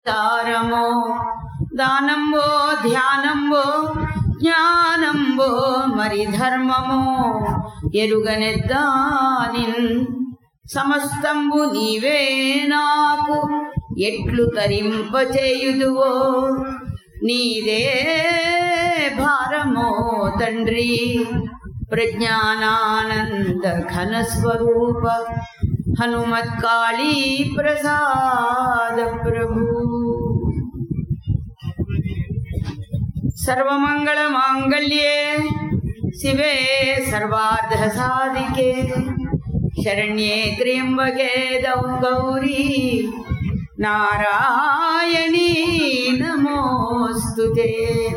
తారమో దానంబో ధ్యానంబో జ్ఞానంబో మరి ధర్మమో ఎరుగనెద్దానిన్ సమస్తంబు నీవే నాకు ఎట్లు తరింపచేయుదువో నీదే భారమో తండ్రి ప్రజ్ఞానానంద ఘన స్వరూప హనుమత్కాళీ ప్రసాద ప్రభు సర్వమంగళ మాంగళ్యే శివే సర్వార్థ సాధికే శరణ్యే త్ర్యంబకే దౌ గౌరీ నారాయణీ నమోస్తుతే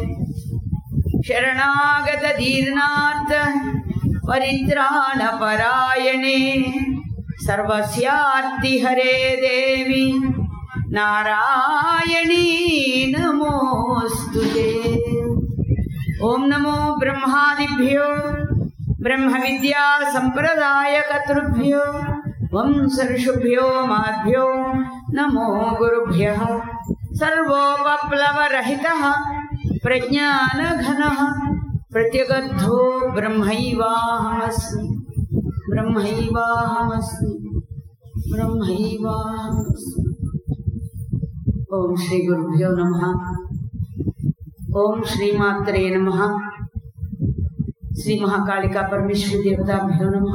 శరణాగత దీర్ణార్థ పరిత్రాణ పరాయణే సర్వస్యార్తి హరే దేవి నారాయణీ నమోస్తుతే ఓం నమో బ్రహ్మాదిభ్యో బ్రహ్మ విద్యా సంప్రదాయ కర్తృభ్యో వంశ ఋషుభ్యో మాభ్యో నమో గురుభ్య సర్వోపప్లవరహిత ప్రజ్ఞానఘన ప్రత్యగద్ధో బ్రహ్మైవాహమస్మి బ్రహ్మైవాహమస్మి బ్రహ్మైవాహమస్మి ఓం శ్రీ గురుభ్యో నమ ఓం శ్రీమాత్రే నమ శ్రీ మహాకాళికా పరమేశ్వరి దేవతాభ్యో నమ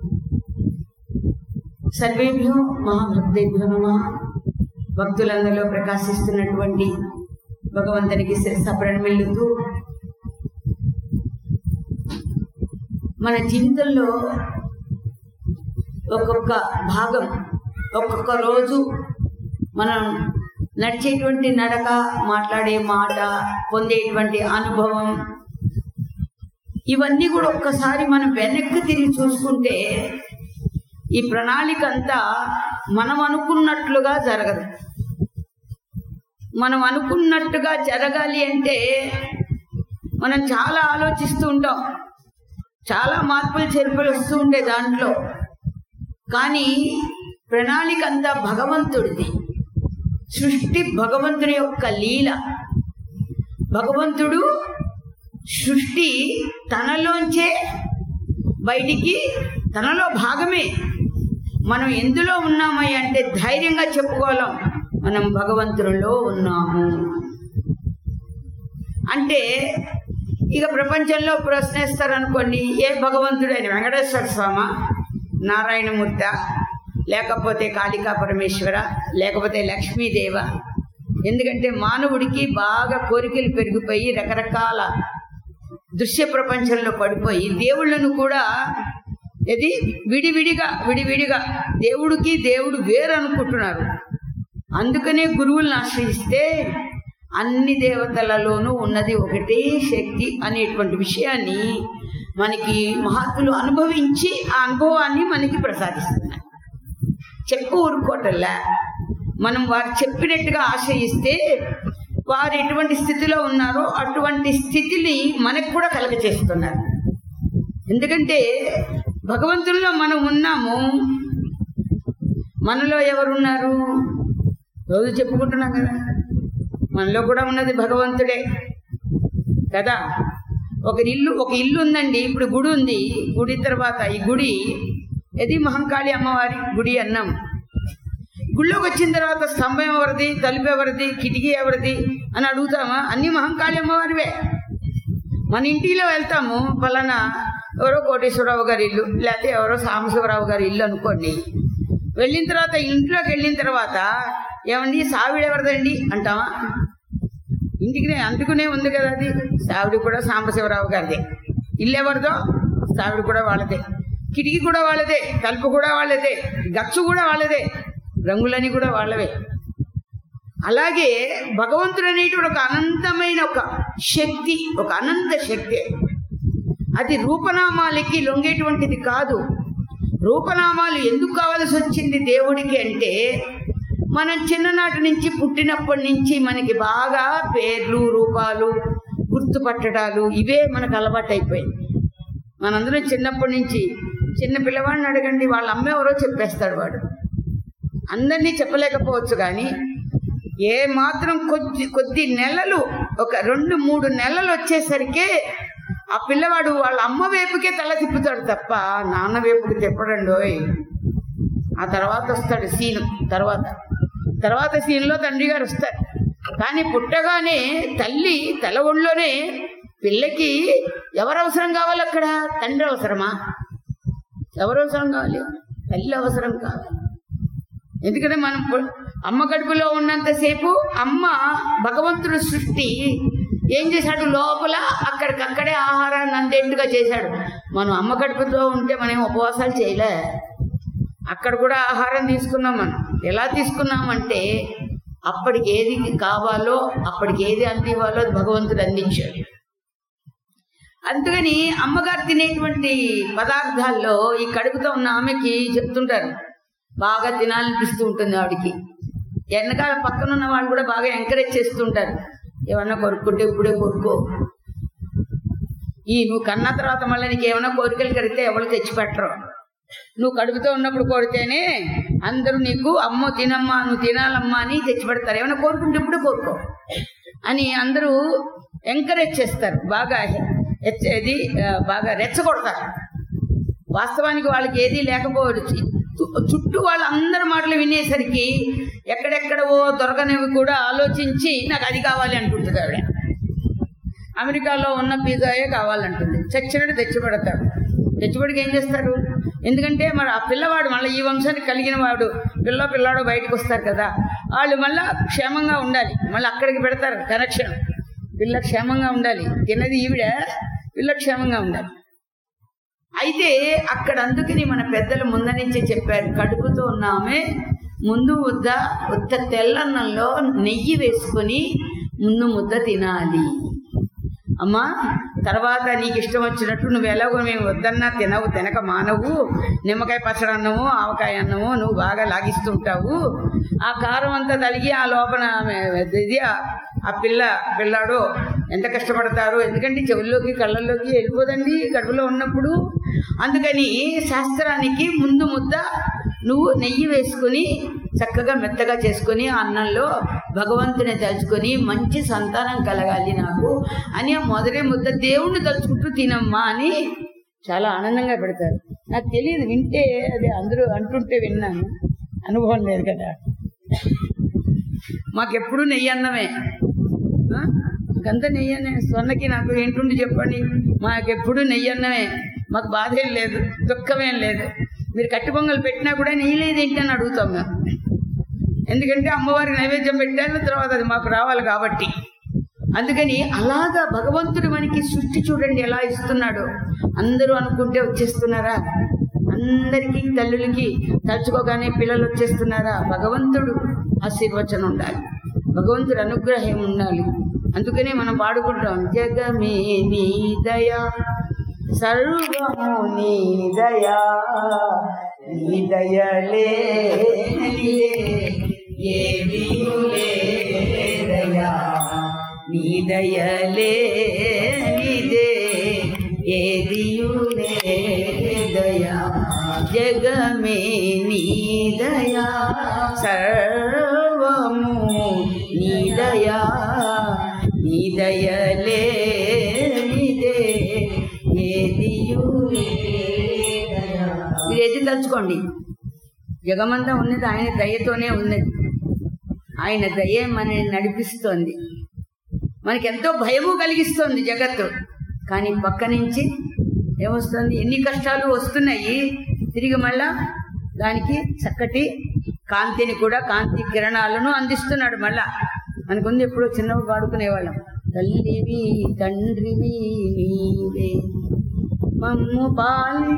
సర్వేభ్యో మహాభక్తేభ్యో నమ భక్తులందరిలో ప్రకాశిస్తున్నటువంటి భగవంతునికి శిరస ప్రణమిల్లుతూ మన జీవితంలో ఒక్కొక్క భాగం ఒక్కొక్క రోజు మనం నడిచేటువంటి నడక మాట్లాడే మాట పొందేటువంటి అనుభవం ఇవన్నీ కూడా ఒక్కసారి మనం వెనక్కి తిరిగి చూసుకుంటే ఈ ప్రణాళిక అంతా మనం అనుకున్నట్లుగా జరగదు మనం అనుకున్నట్టుగా జరగాలి అంటే మనం చాలా ఆలోచిస్తూ ఉంటాం చాలా మార్పులు చేర్పులు వస్తూ ఉండే దాంట్లో కానీ ప్రణాళిక అంతా భగవంతుడిది సృష్టి భగవంతుడి యొక్క లీల భగవంతుడు సృష్టి తనలోంచే బయటికి తనలో భాగమే మనం ఎందులో ఉన్నామై అంటే ధైర్యంగా చెప్పుకోలేం మనం భగవంతుడిలో ఉన్నాము అంటే ఇక ప్రపంచంలో ప్రశ్నిస్తారు అనుకోండి ఏ భగవంతుడు అని వెంకటేశ్వర స్వామ నారాయణమూర్త లేకపోతే కాళికా పరమేశ్వర లేకపోతే లక్ష్మీదేవ ఎందుకంటే మానవుడికి బాగా కోరికలు పెరిగిపోయి రకరకాల దృశ్య ప్రపంచంలో పడిపోయి దేవుళ్ళను కూడా ఇది విడివిడిగా విడివిడిగా దేవుడికి దేవుడు వేరు అనుకుంటున్నారు అందుకనే గురువులను ఆశ్రయిస్తే అన్ని దేవతలలోనూ ఉన్నది ఒకటే శక్తి అనేటువంటి విషయాన్ని మనకి మహాత్ములు అనుభవించి ఆ అనుభవాన్ని మనకి ప్రసాదిస్తున్నారు చెప్పు ఊరుకోటల్లా మనం వారు చెప్పినట్టుగా ఆశ్రయిస్తే వారు ఎటువంటి స్థితిలో ఉన్నారో అటువంటి స్థితిని మనకు కూడా కలగచేస్తున్నారు ఎందుకంటే భగవంతుల్లో మనం ఉన్నాము మనలో ఎవరున్నారు రోజు చెప్పుకుంటున్నాం కదా మనలో కూడా ఉన్నది భగవంతుడే కదా ఒక ఇల్లు ఒక ఇల్లు ఉందండి ఇప్పుడు గుడి ఉంది గుడి తర్వాత ఈ గుడి ఇది మహంకాళి అమ్మవారి గుడి అన్నాం గుళ్ళోకి వచ్చిన తర్వాత స్తంభం ఎవరిది తలుపు ఎవరిది కిటికీ ఎవరిది అని అడుగుతామా అన్ని మహంకాళి అమ్మవారివే మన ఇంటిలో వెళ్తాము పలానా ఎవరో కోటేశ్వరరావు గారి ఇల్లు లేకపోతే ఎవరో సాంబశివరావు గారి ఇల్లు అనుకోండి వెళ్ళిన తర్వాత ఇంట్లోకి వెళ్ళిన తర్వాత ఏమండి సావిడ ఎవరిదండి అంటావా ఇంటికి అందుకునే ఉంది కదా అది సావిడి కూడా సాంబశివరావు గారిదే ఇల్లు ఎవరిదో సావిడి కూడా వాళ్ళదే కిటికీ కూడా వాళ్ళదే తలుపు కూడా వాళ్ళదే గచ్చు కూడా వాళ్ళదే రంగులని కూడా వాళ్ళవే అలాగే భగవంతుడు అనేటువంటి ఒక అనంతమైన ఒక శక్తి ఒక అనంత శక్తి అది రూపనామాలకి లొంగేటువంటిది కాదు రూపనామాలు ఎందుకు కావాల్సి వచ్చింది దేవుడికి అంటే మనం చిన్ననాటి నుంచి పుట్టినప్పటి నుంచి మనకి బాగా పేర్లు రూపాలు గుర్తుపట్టడాలు ఇవే మనకు అలవాటు అయిపోయింది మనందరం చిన్నప్పటి నుంచి చిన్న పిల్లవాడిని అడగండి వాళ్ళ అమ్మ ఎవరో చెప్పేస్తాడు వాడు అందరినీ చెప్పలేకపోవచ్చు కానీ ఏ మాత్రం కొద్ది కొద్ది నెలలు ఒక రెండు మూడు నెలలు వచ్చేసరికి ఆ పిల్లవాడు వాళ్ళ అమ్మ వైపుకే తల తిప్పుతాడు తప్ప నాన్న వైపుకి తిప్పడండోయ్ ఆ తర్వాత వస్తాడు సీను తర్వాత తర్వాత సీన్లో తండ్రి గారు వస్తారు కానీ పుట్టగానే తల్లి తల ఒళ్ళోనే పిల్లకి ఎవరు అవసరం కావాలి అక్కడ తండ్రి అవసరమా ఎవరు అవసరం కావాలి తల్లి అవసరం కావాలి ఎందుకంటే మనం పు- అమ్మ కడుపులో ఉన్నంతసేపు అమ్మ భగవంతుడు సృష్టి ఏం చేశాడు లోపల అక్కడికక్కడే ఆహారాన్ని అందేట్టుగా చేశాడు మనం అమ్మ కడుపుతో ఉంటే మనం ఉపవాసాలు చేయలే అక్కడ కూడా ఆహారం తీసుకున్నాం మనం ఎలా తీసుకున్నామంటే అప్పటికి ఏది కావాలో అప్పటికి ఏది అందివ్వాలో అది భగవంతుడు అందించాడు అందుకని అమ్మగారు తినేటువంటి పదార్థాల్లో ఈ కడుపుతో ఉన్న ఆమెకి చెప్తుంటారు బాగా తినాలనిపిస్తూ ఉంటుంది ఆవిడికి వెనకాల పక్కన ఉన్న వాళ్ళు కూడా బాగా ఎంకరేజ్ చేస్తుంటారు ఏమన్నా కొరుక్కుంటే ఇప్పుడే కొరుకో ఈ నువ్వు కన్న తర్వాత మళ్ళీ నీకు ఏమైనా కోరికలు కడిగితే ఎవరు తెచ్చిపెట్టరు నువ్వు కడుపుతో ఉన్నప్పుడు కోరితేనే అందరూ నీకు అమ్మో తినమ్మా నువ్వు తినాలమ్మా అని తెచ్చిపెడతారు ఏమైనా కోరుకుంటే ఇప్పుడే కోరుకో అని అందరూ ఎంకరేజ్ చేస్తారు బాగా హెచ్చ- ఇది ఆ, బాగా రెచ్చగొడతారు వాస్తవానికి వాళ్ళకి ఏదీ లేకపోవచ్చు చు- చుట్టూ వాళ్ళందరి మాటలు వినేసరికి ఎక్కడెక్కడవో దొరకనివి కూడా ఆలోచించి నాకు అది కావాలి అంటుంటుంది ఆవిడ అమెరికాలో ఉన్న పిజ్జాయే కావాలంటుంది చచ్చినట్టు తెచ్చిపెడతాడు తెచ్చిపెడికి ఏం చేస్తారు ఎందుకంటే మరి ఆ పిల్లవాడు మళ్ళీ ఈ వంశానికి కలిగిన వాడు పిల్ల పిల్లాడు బయటకు వస్తారు కదా వాళ్ళు మళ్ళీ క్షేమంగా ఉండాలి మళ్ళీ అక్కడికి పెడతారు కనెక్షన్ పిల్ల క్షేమంగా ఉండాలి తిన్నది ఈవిడ పిల్ల క్షేమంగా ఉండాలి అయితే అక్కడ అందుకని మన పెద్దలు ముందు నుంచే చెప్పారు కడుపుతో ఉన్న ఆమె ముందు ముద్ద ఉత్త తెల్లన్నంలో నెయ్యి వేసుకొని ముందు ముద్ద తినాలి అమ్మా తర్వాత నీకు ఇష్టం వచ్చినట్టు నువ్వు ఎలాగో మేము వద్దన్నా తినవు తినక మానవు నిమ్మకాయ పచ్చడి అన్నము ఆవకాయ అన్నము నువ్వు బాగా లాగిస్తూ ఉంటావు ఆ కారం అంతా తలిగి ఆ లోపల ఆమె- ఇది ఆ- ఆ పిల్ల పిల్లాడు ఎంత కష్టపడతారు ఎందుకంటే చెవుల్లోకి కళ్ళల్లోకి వెళ్ళిపోదండి కడుపులో ఉన్నప్పుడు అందుకని శాస్త్రానికి ముందు ముద్ద నువ్వు నెయ్యి వేసుకుని చక్కగా మెత్తగా చేసుకొని ఆ అన్నంలో భగవంతుని తలుచుకొని మంచి సంతానం కలగాలి నాకు అని ఆ మొదటి ముద్ద దేవుణ్ణి తలుచుకుంటూ తినమ్మా అని చాలా ఆనందంగా పెడతారు నాకు తెలియదు వింటే అది అందరూ అంటుంటే విన్నాను అనుభవం లేదు కదా మాకెప్పుడు నెయ్యి అన్నమే ఆ? మాకంతా నెయ్యి అన్నే స్వర్ణకి నాకు ఏంటుండి చెప్పండి మాకెప్పుడు నెయ్యి అన్నమే మాకు బాధ ఏం లేదు దుఃఖమేం లేదు మీరు కట్టి పొంగలు పెట్టినా కూడా నెయ్యి లేదు ఏంటి అని అడుగుతాం మేము ఎందుకంటే అమ్మవారికి నైవేద్యం పెట్టాను తర్వాత అది మాకు రావాలి కాబట్టి అందుకని అలాగా భగవంతుడు మనకి సృష్టి చూడండి ఎలా ఇస్తున్నాడో అందరూ అనుకుంటే వచ్చేస్తున్నారా అందరికీ తల్లులకి తలుచుకోగానే పిల్లలు వచ్చేస్తున్నారా భగవంతుడు ఆశీర్వచనం ఉండాలి భగవంతుడు అనుగ్రహం ఉండాలి అందుకనే మనం పాడుకుంటాం జగమే నీ దయా సర్వము నీ దయా నీ దయలే ఏమీయులే దయా నీ దయలే నిదే ఏదియులే దయా జగమే నీ దయా సర్వము నీ దయా నీ దయలే నిదే ఏదియులే దయా మీరు ఏది తలుచుకోండి జగమంతా ఉన్నది ఆయన దయతోనే ఉన్నది ఆయన దయే మనని నడిపిస్తోంది మనకి ఎంతో భయము కలిగిస్తోంది జగత్తు కానీ పక్క నుంచి ఏమొస్తుంది ఎన్ని కష్టాలు వస్తున్నాయి తిరిగి మళ్ళా దానికి చక్కటి కాంతిని కూడా కాంతి కిరణాలను అందిస్తున్నాడు మళ్ళా మనకుంది ఎప్పుడో చిన్నప్పుడు పాడుకునేవాళ్ళం తల్లివి తండ్రివి నీవే మమ్ము పాలి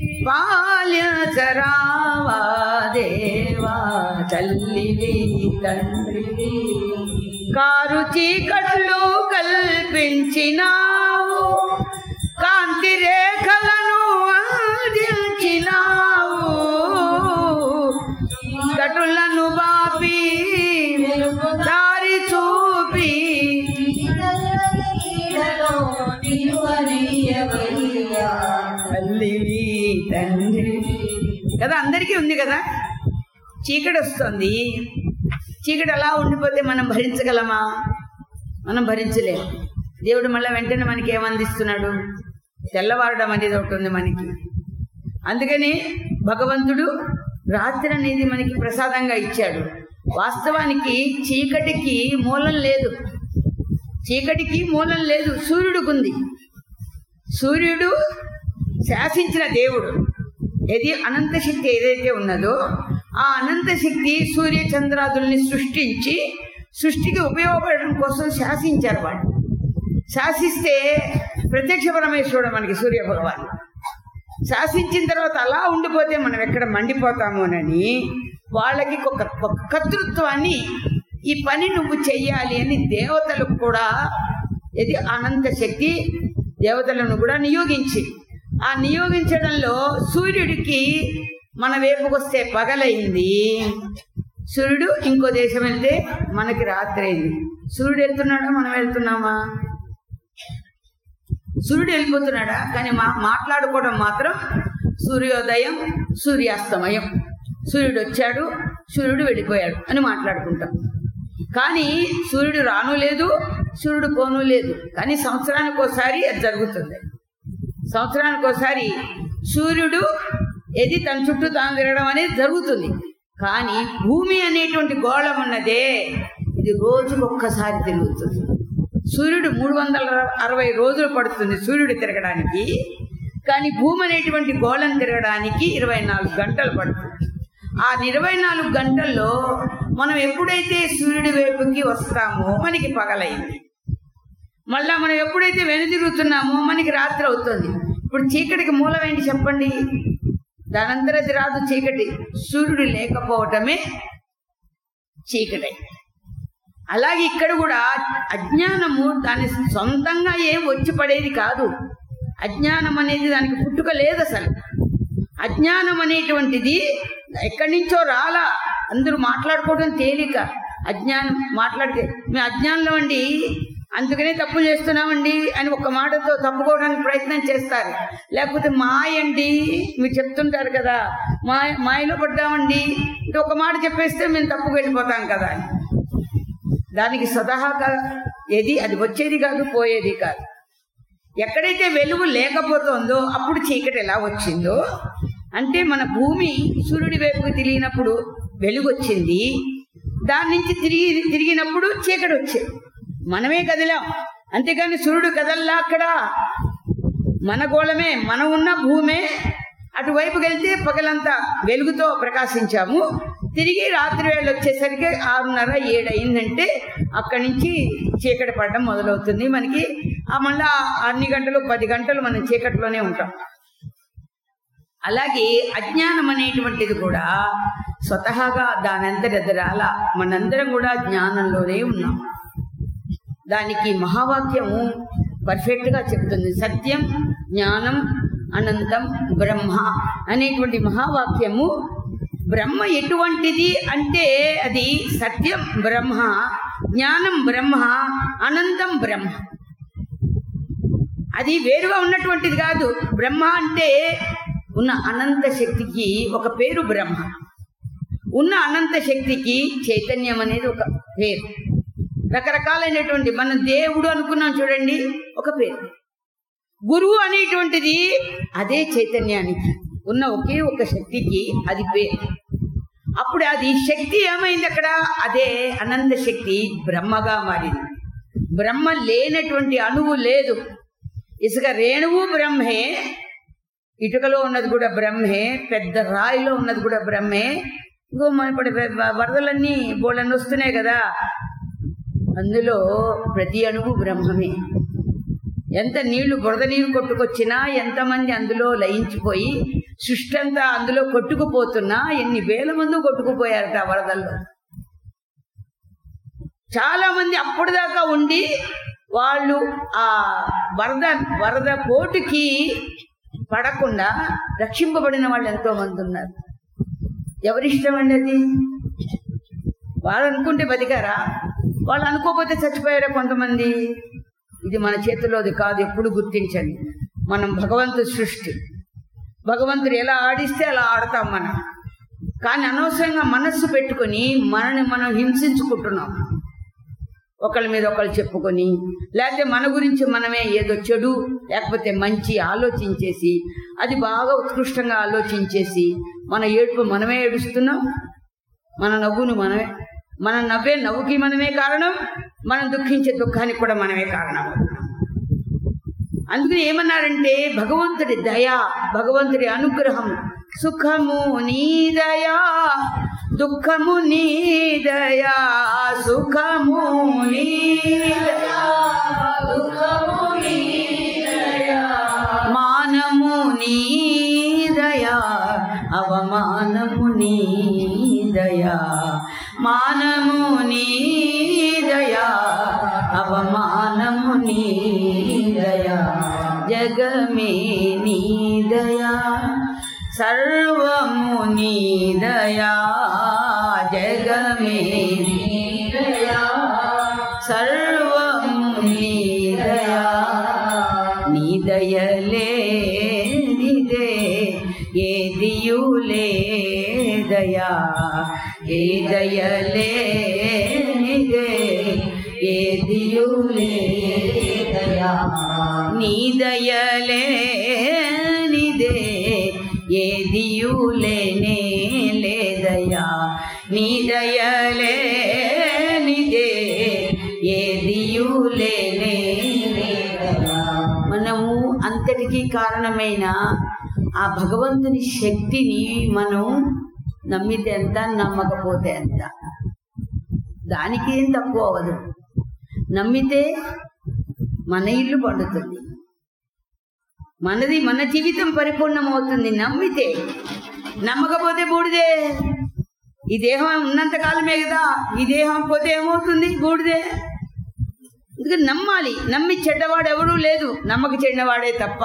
పాల్యచరావా దేవా తల్లివి తండ్రివి కారు చీకట్లు కల్పించినావు కాంతి రేఖలను అందించినావు కటులను బాపి దారి చూపి తల్లివి తండ్రి కదా అందరికీ ఉంది కదా చీకటి వస్తుంది చీకటి అలా ఉండిపోతే మనం భరించగలమా మనం భరించలేము దేవుడు మళ్ళీ వెంటనే మనకి ఏమందిస్తున్నాడు తెల్లవారడం అనేది ఒకటి ఉంది మనకి అందుకని భగవంతుడు రాత్రి అనేది మనకి ప్రసాదంగా ఇచ్చాడు వాస్తవానికి చీకటికి మూలం లేదు చీకటికి మూలం లేదు సూర్యుడికి సూర్యుడు శాసించిన దేవుడు ఏది అనంత శక్తి ఏదైతే ఉన్నదో ఆ అనంత శక్తి సూర్య చంద్రాదుల్ని సృష్టించి సృష్టికి ఉపయోగపడడం కోసం శాసించారు వాళ్ళు శాసిస్తే ప్రత్యక్ష పరమేశ్వరుడు మనకి సూర్య భగవాన్ శాసించిన తర్వాత అలా ఉండిపోతే మనం ఎక్కడ మండిపోతామోనని వాళ్ళకి ఒక ఒక కర్తృత్వాన్ని ఈ పని నువ్వు చెయ్యాలి అని దేవతలకు కూడా ఇది అనంత శక్తి దేవతలను కూడా నియోగించి ఆ నియోగించడంలో సూర్యుడికి మన వైపుకొస్తే పగలైంది సూర్యుడు ఇంకో దేశం వెళ్తే మనకి రాత్రి అయింది సూర్యుడు వెళ్తున్నాడా మనం వెళ్తున్నామా సూర్యుడు వెళ్ళిపోతున్నాడా కానీ మా మాట్లాడుకోవడం మాత్రం సూర్యోదయం సూర్యాస్తమయం సూర్యుడు వచ్చాడు సూర్యుడు వెళ్ళిపోయాడు అని మాట్లాడుకుంటాం కానీ సూర్యుడు రాను లేదు సూర్యుడు పోను లేదు కానీ సంవత్సరానికి ఒకసారి అది జరుగుతుంది సంవత్సరానికి ఒకసారి సూర్యుడు ఏది తన చుట్టూ తాను తిరగడం అనేది జరుగుతుంది కానీ భూమి అనేటువంటి గోళం ఉన్నదే ఇది రోజుకు ఒక్కసారి తిరుగుతుంది సూర్యుడు మూడు వందల అరవై రోజులు పడుతుంది సూర్యుడు తిరగడానికి కానీ భూమి అనేటువంటి గోళం తిరగడానికి ఇరవై నాలుగు గంటలు పడుతుంది ఆ ఇరవై నాలుగు గంటల్లో మనం ఎప్పుడైతే సూర్యుడి వైపుకి వస్తామో మనకి పగలైంది మళ్ళా మనం ఎప్పుడైతే వెనుదిరుగుతున్నామో మనకి రాత్రి అవుతుంది ఇప్పుడు చీకటికి మూలం ఏంటి చెప్పండి దానంతరది రాదు చీకటి సూర్యుడు లేకపోవటమే చీకటి అలాగే ఇక్కడ కూడా అజ్ఞానము దాని సొంతంగా ఏం వచ్చి పడేది కాదు అజ్ఞానం అనేది దానికి పుట్టుక లేదు అసలు అజ్ఞానం అనేటువంటిది ఎక్కడి నుంచో రాలా అందరూ మాట్లాడుకోవడం తేలిక అజ్ఞానం మాట్లాడితే మేము అజ్ఞానంలో అండి అందుకనే తప్పు చేస్తున్నామండి అని ఒక మాటతో తప్పుకోవడానికి ప్రయత్నం చేస్తారు లేకపోతే మాయండి మీరు చెప్తుంటారు కదా మాయ మాయలో పడ్డామండి అంటే ఒక మాట చెప్పేస్తే మేము తప్పుకు వెళ్ళిపోతాం కదా అని దానికి స్వతహాగా ఏది అది వచ్చేది కాదు పోయేది కాదు ఎక్కడైతే వెలుగు లేకపోతుందో అప్పుడు చీకటి ఎలా వచ్చిందో అంటే మన భూమి సూర్యుడి వైపుకు తిరిగినప్పుడు వెలుగు వచ్చింది దాని నుంచి తిరిగి తిరిగినప్పుడు చీకటి వచ్చేది మనమే కదిలాం అంతేగాని సూర్యుడు కదల్లా అక్కడ మన గోళమే మనం ఉన్న భూమే అటువైపుకి వెళ్తే పగలంతా వెలుగుతో ప్రకాశించాము తిరిగి రాత్రి వేళ వచ్చేసరికి ఆరున్నర ఏడు అయిందంటే అక్కడి నుంచి చీకటి పడడం మొదలవుతుంది మనకి ఆ మళ్ళా అన్ని గంటలు పది గంటలు మనం చీకటిలోనే ఉంటాం అలాగే అజ్ఞానం అనేటువంటిది కూడా స్వతహాగా దానంతట ఎదురాల మనందరం కూడా జ్ఞానంలోనే ఉన్నాం దానికి మహావాక్యము పర్ఫెక్ట్ గా చెప్తుంది సత్యం జ్ఞానం అనంతం బ్రహ్మ అనేటువంటి మహావాక్యము బ్రహ్మ ఎటువంటిది అంటే అది సత్యం బ్రహ్మ జ్ఞానం బ్రహ్మ అనంతం బ్రహ్మ అది వేరుగా ఉన్నటువంటిది కాదు బ్రహ్మ అంటే ఉన్న అనంత శక్తికి ఒక పేరు బ్రహ్మ ఉన్న అనంత శక్తికి చైతన్యం అనేది ఒక పేరు రకరకాలైనటువంటి మనం దేవుడు అనుకున్నాం చూడండి ఒక పేరు గురువు అనేటువంటిది అదే చైతన్యానికి ఉన్న ఒకే ఒక శక్తికి అది పేరు అప్పుడు అది శక్తి ఏమైంది అక్కడ అదే అనంత శక్తి బ్రహ్మగా మారింది బ్రహ్మ లేనటువంటి అణువు లేదు ఇసుక రేణువు బ్రహ్మే ఇటుకలో ఉన్నది కూడా బ్రహ్మే పెద్ద రాయిలో ఉన్నది కూడా బ్రహ్మే ఇంకో మన ఇప్పుడు వరదలన్నీ బోళ్ళన్నీ వస్తున్నాయి కదా అందులో ప్రతి అణువు బ్రహ్మమే ఎంత నీళ్లు బురద నీరు కొట్టుకొచ్చినా ఎంతమంది అందులో లయించిపోయి సృష్టి అంతా అందులో కొట్టుకుపోతున్నా ఎన్ని వేల మంది కొట్టుకుపోయారట ఆ వరదల్లో చాలా మంది అప్పటిదాకా ఉండి వాళ్ళు ఆ వరద వరద పోటుకి పడకుండా రక్షింపబడిన వాళ్ళు ఎంతో మంది ఉన్నారు ఎవరిష్టం అండి అది వాళ్ళు అనుకుంటే బతికారా వాళ్ళు అనుకోకపోతే చచ్చిపోయారా కొంతమంది ఇది మన చేతిలోది కాదు ఎప్పుడు గుర్తించండి మనం భగవంతుడి సృష్టి భగవంతుడు ఎలా ఆడిస్తే అలా ఆడతాం మనం కానీ అనవసరంగా మనస్సు పెట్టుకొని మనని మనం హింసించుకుంటున్నాం ఒకళ్ళ మీద ఒకళ్ళు చెప్పుకొని లేకపోతే మన గురించి మనమే ఏదో చెడు లేకపోతే మంచి ఆలోచించేసి అది బాగా ఉత్కృష్టంగా ఆలోచించేసి మన ఏడుపు మనమే ఏడుస్తున్నాం మన నవ్వును మనమే మన నవ్వే నవ్వుకి మనమే కారణం మనం దుఃఖించే దుఃఖానికి కూడా మనమే కారణం అందుకని ఏమన్నారంటే భగవంతుడి దయ భగవంతుడి అనుగ్రహం సుఖము నీ దయా దుఃఖము నీ దయా సుఖము నీ దయా దుఃఖము నీ దయా మానము నీ దయా అవమానము నీ దయా మానము నీ దయా అవమానము నీ దయా జగమే నీ దయా సర్వము నీ దయా జగమే నీ దయా సర్వము నీ దయా నీ దయలే నిదే ఏదియులే దయా ఏ దయలే నిదే ఏదియులే దయా నీ దయలే నిదే ఏదియులేనే లేదయా నీ దయలే నిదే ఏదియులేనే లేదయా మనము అంతటికీ కారణమైన ఆ భగవంతుని శక్తిని మనం నమ్మితే ఎంత నమ్మకపోతే ఎంత దానికి ఏం తక్కువ అవ్వదు నమ్మితే మన ఇల్లు పండుతుంది మనది మన జీవితం పరిపూర్ణమవుతుంది నమ్మితే నమ్మకపోతే బూడిదే ఈ దేహం ఉన్నంత కాలమే కదా ఈ దేహం పోతే ఏమవుతుంది బూడిదే అందుకని నమ్మాలి నమ్మి చెడ్డవాడు ఎవడూ లేదు నమ్మక చెడ్డవాడే తప్ప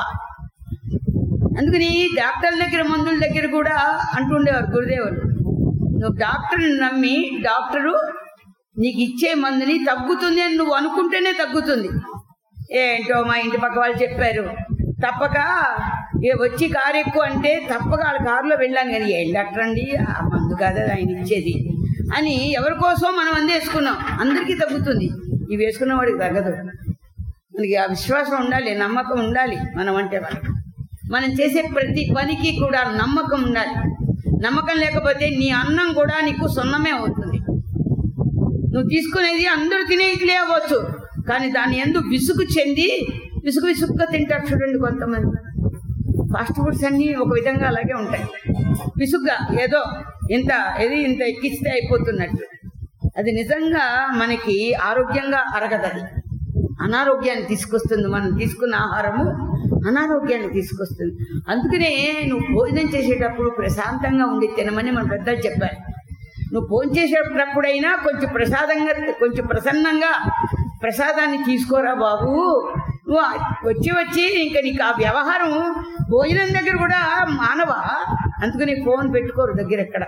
అందుకని డాక్టర్ల దగ్గర మందుల దగ్గర కూడా అంటుండేవారు గురుదేవులు నువ్వు డాక్టర్ని నమ్మి డాక్టరు నీకు ఇచ్చే మందుని తగ్గుతుంది అని నువ్వు అనుకుంటేనే తగ్గుతుంది ఏంటో మా ఇంటి పక్క వాళ్ళు చెప్పారు తప్పక ఏ వచ్చి కారు ఎక్కువ అంటే తప్పక వాళ్ళ కారులో వెళ్ళాను కానీ ఏం డాక్టర్ అండి ఆ మందు కాదు ఆయన ఇచ్చేది అని ఎవరి కోసం మనం అందే వేసుకున్నాం అందరికీ తగ్గుతుంది ఇవి వేసుకున్న వాడికి తగ్గదు మనకి ఆ విశ్వాసం ఉండాలి నమ్మకం ఉండాలి మనం అంటే వాళ్ళకి మనం చేసే ప్రతి పనికి కూడా నమ్మకం ఉండాలి నమ్మకం లేకపోతే నీ అన్నం కూడా నీకు సున్నమే అవుతుంది నువ్వు తీసుకునేది అందరూ తినే ఇడ్లీ అవ్వచ్చు కానీ దాని ఎందు విసుగు చెంది విసుగు విసుగుగా తింటారు చూడండి కొంతమంది ఫాస్ట్ ఫుడ్స్ అన్నీ ఒక విధంగా అలాగే ఉంటాయి విసుగ్గా ఏదో ఇంత ఏది ఇంత ఎక్కిస్తే అయిపోతున్నట్టు అది నిజంగా మనకి ఆరోగ్యంగా అరగదది అనారోగ్యాన్ని తీసుకొస్తుంది మనం తీసుకున్న ఆహారము అనారోగ్యాన్ని తీసుకొస్తుంది అందుకనే నువ్వు భోజనం చేసేటప్పుడు ప్రశాంతంగా ఉండి తినమని మన పెద్దలు చెప్పారు నువ్వు భోజనం చేసేటప్పుడైనా కొంచెం ప్రసాదంగా కొంచెం ప్రసన్నంగా ప్రసాదాన్ని తీసుకోరా బాబు నువ్వు వచ్చి వచ్చి ఇంకా నీకు ఆ వ్యవహారం భోజనం దగ్గర కూడా మానవ అందుకని ఫోన్ పెట్టుకోరు దగ్గర ఎక్కడ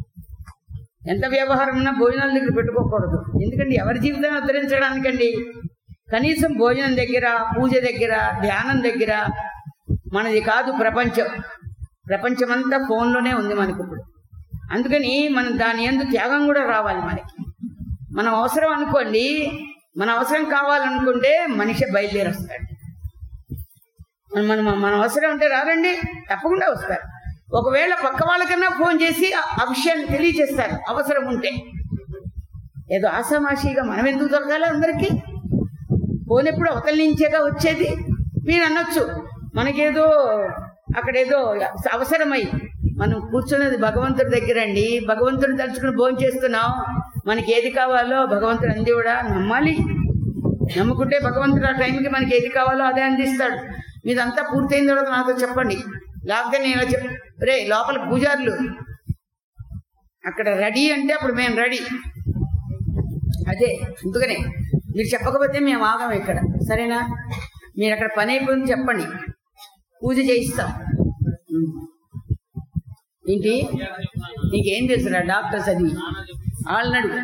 ఎంత వ్యవహారం ఉన్నా భోజనాల దగ్గర పెట్టుకోకూడదు ఎందుకంటే ఎవరి జీవితాన్ని ఉద్ధరించడానికండి కనీసం భోజనం దగ్గర పూజ దగ్గర ధ్యానం దగ్గర మనది కాదు ప్రపంచం ప్రపంచమంతా ఫోన్లోనే ఉంది మనకి ఇప్పుడు అందుకని మనం దాని ఎందు త్యాగం కూడా రావాలి మనకి మనం అవసరం అనుకోండి మన అవసరం కావాలనుకుంటే మనిషి బయలుదేరి వస్తాడు మన మన మన అవసరం ఉంటే రారండి తప్పకుండా వస్తారు ఒకవేళ పక్క వాళ్ళకన్నా ఫోన్ చేసి ఆ- ఆ విషయాన్ని తెలియజేస్తారు అవసరం ఉంటే ఏదో ఆసామాషిగా మనం ఎందుకు దొరకాలి అందరికీ ఫోన్ ఎప్పుడు అవతల నుంచేగా వచ్చేది మీరు అనొచ్చు మనకేదో అక్కడేదో అవసరమై మనం కూర్చున్నది భగవంతుడి దగ్గర అండి భగవంతుడిని తలుచుకుని భోజనం చేస్తున్నాం మనకి ఏది కావాలో భగవంతుడు అంది కూడా నమ్మాలి నమ్ముకుంటే భగవంతుడు ఆ టైంకి మనకి ఏది కావాలో అదే అందిస్తాడు మీదంతా పూర్తయిన తర్వాత నాతో చెప్పండి లేకపోతే నేను ఇలా చెప్ రే లోపల పూజారులు అక్కడ రెడీ అంటే అప్పుడు మేము రెడీ అదే అందుకనే మీరు చెప్పకపోతే మేము ఆగం ఇక్కడ సరేనా మీరు అక్కడ పని అయిపోయింది చెప్పండి పూజ చేయిస్తాం ఉం. ఏంటి నీకేం తెలుసురా డాక్టర్స్ అది వాళ్ళని అడుగు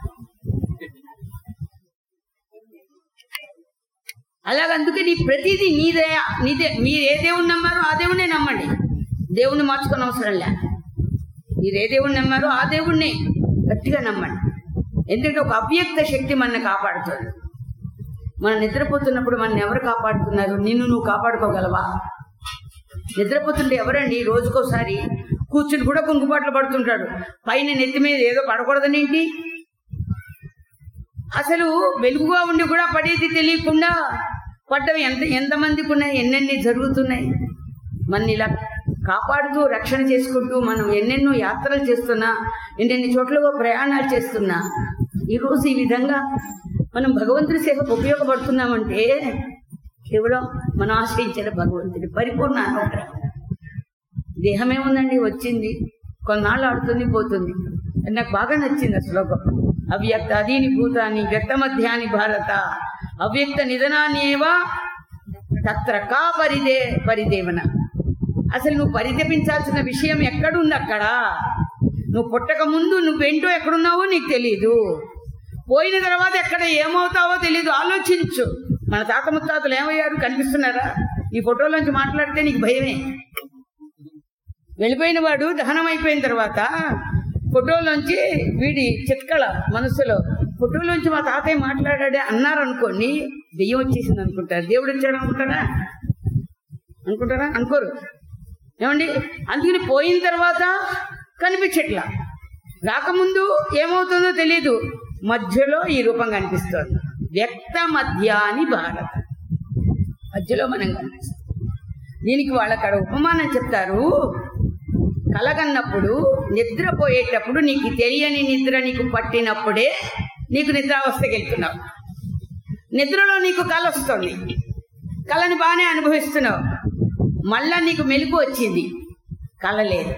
అలాగ అందుకని ప్రతిదీ నీదే నీదే మీరు ఏ దేవుని నమ్మారో ఆ దేవునే నమ్మండి దేవుని మార్చుకునే అవసరం లే మీరు ఏ దేవుణ్ణి నమ్మారో ఆ దేవుణ్ణి గట్టిగా నమ్మండి ఎందుకంటే ఒక అవ్యక్త శక్తి మనల్ని కాపాడుతుంది మనం నిద్రపోతున్నప్పుడు మన ఎవరు కాపాడుతున్నారు నిన్ను నువ్వు కాపాడుకోగలవా నిద్రపోతుంటే ఎవరండి రోజుకోసారి కూర్చుని కూడా కుంకుపాట్లు పడుతుంటాడు పైన నెత్తి మీద ఏదో పడకూడదనేంటి అసలు వెలుగుగా ఉండి కూడా పడేది తెలియకుండా పడ్డవి ఎంత ఎంతమందికి ఉన్నాయి ఎన్నెన్ని జరుగుతున్నాయి మన ఇలా కాపాడుతూ రక్షణ చేసుకుంటూ మనం ఎన్నెన్నో యాత్రలు చేస్తున్నా ఎన్నెన్ని చోట్ల ప్రయాణాలు చేస్తున్నా ఈరోజు ఈ విధంగా మనం భగవంతుడి సేవకు ఉపయోగపడుతున్నామంటే కేవలం మనం ఆశ్రయించిన భగవంతుడి పరిపూర్ణ అనుగ్రహం దేహమే ఉందండి వచ్చింది కొన్నాళ్ళు ఆడుతుంది పోతుంది అది నాకు బాగా నచ్చింది ఆ శ్లోకం అవ్యక్త అదీని భూతాన్ని వ్యక్త మధ్యాని భారత అవ్యక్త నిధనాన్నేవా తత్ర కా పరిదే పరిదేవన అసలు నువ్వు పరితపించాల్సిన విషయం ఎక్కడుంది అక్కడ నువ్వు పుట్టక ముందు నువ్వేంటో ఎక్కడున్నావో నీకు తెలియదు పోయిన తర్వాత ఎక్కడ ఏమవుతావో తెలియదు ఆలోచించు మన తాత ముత్తాతలు ఏమయ్యారు కనిపిస్తున్నారా ఈ ఫోటోలోంచి మాట్లాడితే నీకు భయమే వెళ్ళిపోయిన వాడు దహనం అయిపోయిన తర్వాత ఫోటోలోంచి వీడి చిత్కళ మనసులో ఫోటోలోంచి మా తాతయ్య మాట్లాడాడే అన్నారు అనుకోండి దెయ్యం వచ్చేసింది అనుకుంటారు దేవుడు వచ్చాడు అనుకుంటారా అనుకుంటారా అనుకోరు ఏమండి అందుకని పోయిన తర్వాత కనిపించట్లా రాకముందు ఏమవుతుందో తెలియదు మధ్యలో ఈ రూపం కనిపిస్తుంది వ్యక్త మధ్యాని భారత మధ్యలో మనం కనిపిస్తాం దీనికి వాళ్ళ అక్కడ ఉపమానం చెప్తారు కలగన్నప్పుడు నిద్రపోయేటప్పుడు నీకు తెలియని నిద్ర నీకు పట్టినప్పుడే నీకు నిద్రావస్థకి వెళ్తున్నావు నిద్రలో నీకు కళ వస్తుంది కళని బాగానే అనుభవిస్తున్నావు మళ్ళా నీకు మెలకు వచ్చింది కళ లేదు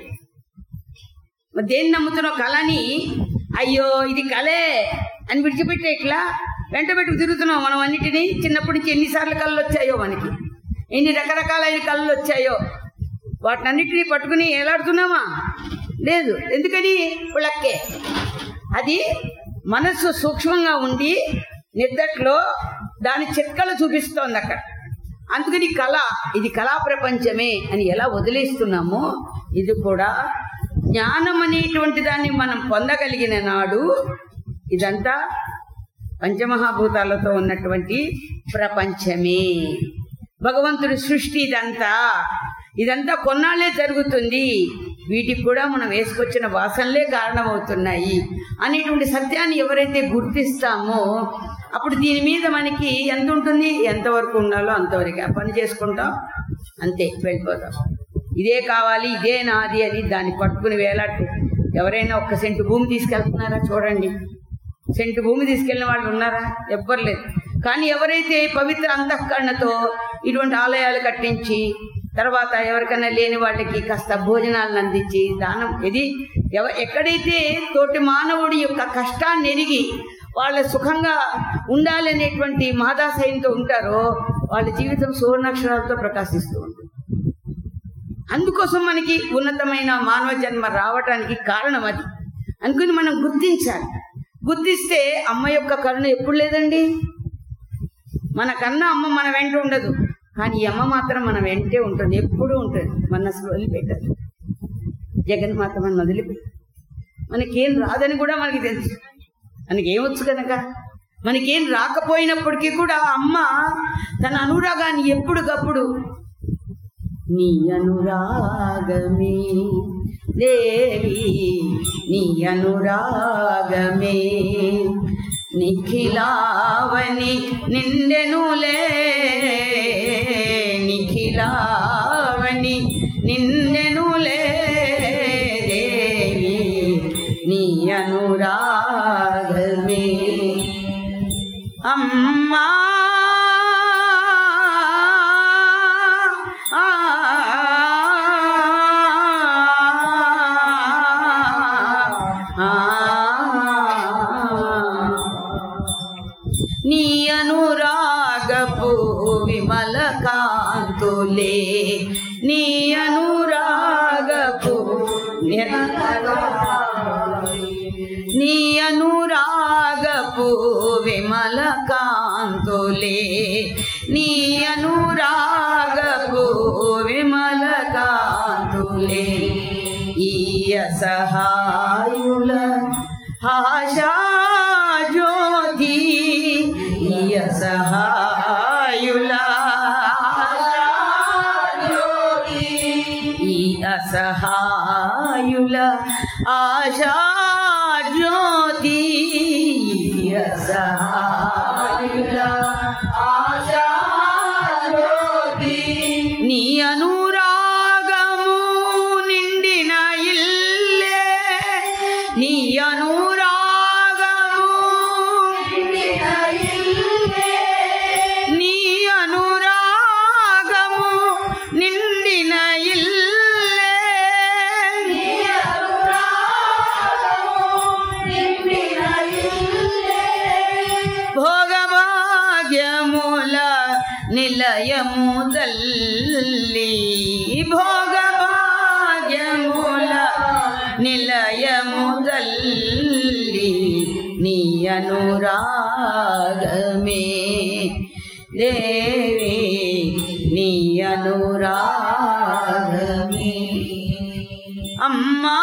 మరి దేన్ని నమ్ముతున్నావు కళని అయ్యో ఇది కళే అని విడిచిపెట్టే ఇట్లా వెంట పెట్టుకు తిరుగుతున్నావు మనం అన్నిటినీ చిన్నప్పటి నుంచి ఎన్నిసార్లు కళ్ళు వచ్చాయో మనకి ఎన్ని రకరకాలైన కళ్ళు వచ్చాయో వాటినన్నిటినీ పట్టుకుని ఏలాడుతున్నామా లేదు ఎందుకని ఉళ్ళక్కే అది మనస్సు సూక్ష్మంగా ఉండి నిద్దట్లో దాని చిట్కలు చూపిస్తోంది అక్కడ అందుకని కళ ఇది కళా ప్రపంచమే అని ఎలా వదిలేస్తున్నామో ఇది కూడా జ్ఞానం అనేటువంటి దాన్ని మనం పొందగలిగిన నాడు ఇదంతా పంచమహాభూతాలతో ఉన్నటువంటి ప్రపంచమే భగవంతుడి సృష్టి ఇదంతా ఇదంతా కొన్నాళ్ళే జరుగుతుంది వీటికి కూడా మనం వేసుకొచ్చిన వాసనలే కారణమవుతున్నాయి అనేటువంటి సత్యాన్ని ఎవరైతే గుర్తిస్తామో అప్పుడు దీని మీద మనకి ఎంత ఉంటుంది ఎంతవరకు ఉండాలో అంతవరకు ఆ పని చేసుకుంటాం అంతే వెళ్ళిపోతాం ఇదే కావాలి ఇదే నాది అని దాన్ని పట్టుకుని వేలాడు ఎవరైనా ఒక్క సెంటు భూమి తీసుకెళ్తున్నారా చూడండి సెంటు భూమి తీసుకెళ్ళిన వాళ్ళు ఉన్నారా ఎవ్వరు లేదు కానీ ఎవరైతే పవిత్ర అంతఃకరణతో ఇటువంటి ఆలయాలు కట్టించి తర్వాత ఎవరికైనా లేని వాళ్ళకి కాస్త భోజనాలను అందించి దానం ఇది ఎవ ఎక్కడైతే తోటి మానవుడి యొక్క కష్టాన్ని ఎరిగి వాళ్ళ సుఖంగా ఉండాలనేటువంటి మహదాశయంతో ఉంటారో వాళ్ళ జీవితం సువర్ణాక్షరాలతో ప్రకాశిస్తూ ఉంటుంది అందుకోసం మనకి ఉన్నతమైన మానవ జన్మ రావటానికి కారణం అది అనుకుని మనం గుర్తించాలి గుర్తిస్తే అమ్మ యొక్క కరుణ ఎప్పుడు లేదండి మనకన్నా అమ్మ మన వెంట ఉండదు కానీ ఈ అమ్మ మాత్రం మన వెంటే ఉంటుంది ఎప్పుడూ ఉంటుంది మన అసలు వదిలిపెట్టదు జగన్మాత మన వదిలిపెట్టు మనకేం రాదని కూడా మనకి తెలుసు మనకేం వచ్చు కనుక మనకేం రాకపోయినప్పటికీ కూడా అమ్మ తన అనురాగాన్ని ఎప్పటికప్పుడు నీ అనురాగమే దేవి నీ అనురాగమే నిఖిలావని నిండెనులే నిఖిలావని నిండెనులే దేవి నీ అనురాగమే అమ్మా ఆ, ఆ, నీ అనురాగపు విమల కాంతులే నీ అనురాగపు నీ అనురాగపు విమల కాంతులే నీ అనురాగపు విమల కాంతులే ఈ అసహాయుల ఆశా జ్యోతి ఈ అసహాయుల ఈ అసహాయుల ఆశా జ్యోతి ఈ అసహాయుల ఆశా జ్యోతి నీ అనురాగము నిండిన ఇల్లే నీ అనురాగము నిండిన ఇల్లే నీ అనురాగము నిండిన ఇల్లే నీ భోగభాగ్యముల నిలయము తల్లి భోగభాగ్యముల నిలయము తల్లి నీ అనురాగమే దేవి నీ అనురాగమే అమ్మా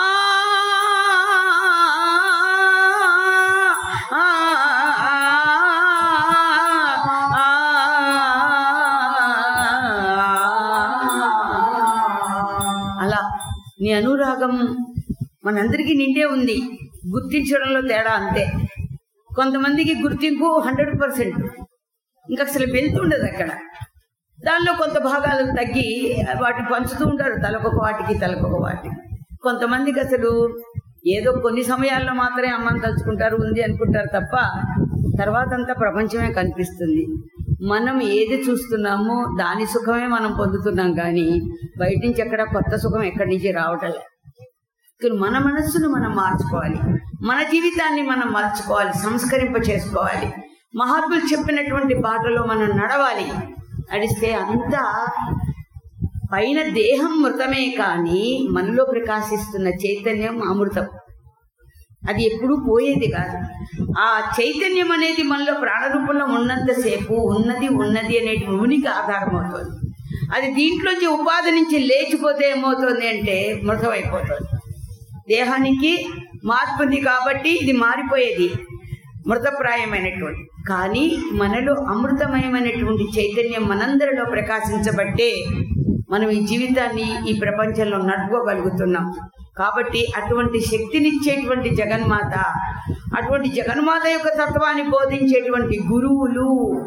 అలా నీ అనురాగం మనందరికీ నిండే ఉంది గుర్తించడంలో తేడా అంతే కొంతమందికి గుర్తింపు హండ్రెడ్ పర్సెంట్ ఇంకా అసలు వెళ్తుండదు అక్కడ దానిలో కొంత భాగాలు తగ్గి వాటిని పంచుతూ ఉంటారు తలకొక వాటికి తలకొక వాటికి కొంతమందికి అసలు ఏదో కొన్ని సమయాల్లో మాత్రమే అమ్మని తలుచుకుంటారు ఉంది అనుకుంటారు తప్ప తర్వాత అంతా ప్రపంచమే కనిపిస్తుంది మనం ఏది చూస్తున్నామో దాని సుఖమే మనం పొందుతున్నాం కానీ బయట నుంచి ఎక్కడ కొత్త సుఖం ఎక్కడి నుంచి రావటం లేదు కానీ మన మనస్సును మనం మార్చుకోవాలి మన జీవితాన్ని మనం మార్చుకోవాలి సంస్కరింప చేసుకోవాలి మహాత్ములు చెప్పినటువంటి బాటలో మనం నడవాలి నడిస్తే అంతా పైన దేహం మృతమే కానీ మనలో ప్రకాశిస్తున్న చైతన్యం అమృతం అది ఎప్పుడూ పోయేది కాదు ఆ చైతన్యం అనేది మనలో ప్రాణరూపంలో ఉన్నంతసేపు ఉన్నది ఉన్నది అనేటి ఉనికి ఆధారం అవుతుంది అది దీంట్లోంచి ఉపాధి నుంచి లేచిపోతే ఏమవుతుంది అంటే మృతమైపోతుంది దేహానికి మార్పు ఉంది కాబట్టి ఇది మారిపోయేది మృతప్రాయమైనటువంటి కానీ మనలో అమృతమయమైనటువంటి చైతన్యం మనందరిలో ప్రకాశించబట్టే మనం ఈ జీవితాన్ని ఈ ప్రపంచంలో నడుపుకోగలుగుతున్నాం కాబట్టి అటువంటి శక్తినిచ్చేటువంటి జగన్మాత అటువంటి జగన్మాత యొక్క తత్వాన్ని బోధించేటువంటి గురువులు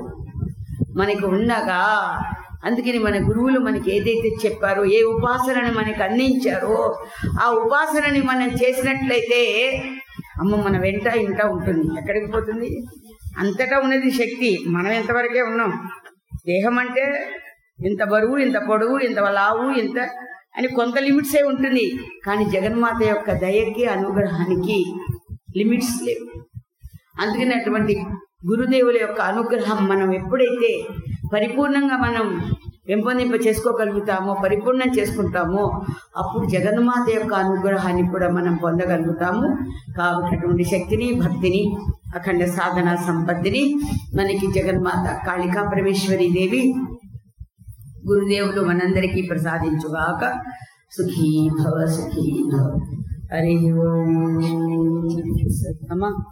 మనకు ఉండగా అందుకని మన గురువులు మనకి ఏదైతే చెప్పారో ఏ ఉపాసనని మనకి అందించారో ఆ ఉపాసనని మనం చేసినట్లయితే అమ్మ మన వెంట ఇంట ఉంటుంది ఎక్కడికి పోతుంది అంతటా ఉన్నది శక్తి మనం ఎంతవరకే ఉన్నాం దేహం అంటే ఇంత బరువు ఇంత పొడవు ఇంత లావు ఇంత అని కొంత లిమిట్సే ఉంటుంది కానీ జగన్మాత యొక్క దయకి అనుగ్రహానికి లిమిట్స్ లేవు అందుకని అటువంటి గురుదేవుల యొక్క అనుగ్రహం మనం ఎప్పుడైతే పరిపూర్ణంగా మనం పెంపొందింప చేసుకోగలుగుతామో పరిపూర్ణం చేసుకుంటామో అప్పుడు జగన్మాత యొక్క అనుగ్రహాన్ని కూడా మనం పొందగలుగుతాము కాబట్టి అటువంటి శక్తిని భక్తిని అఖండ సాధన సంపత్తిని మనకి జగన్మాత కాళికా పరమేశ్వరి దేవి గురుదేవులు మనందరికీ ప్రసాదించుగాక సుఖీ భవ సుఖీ భవ హరి ఓం అమ్మా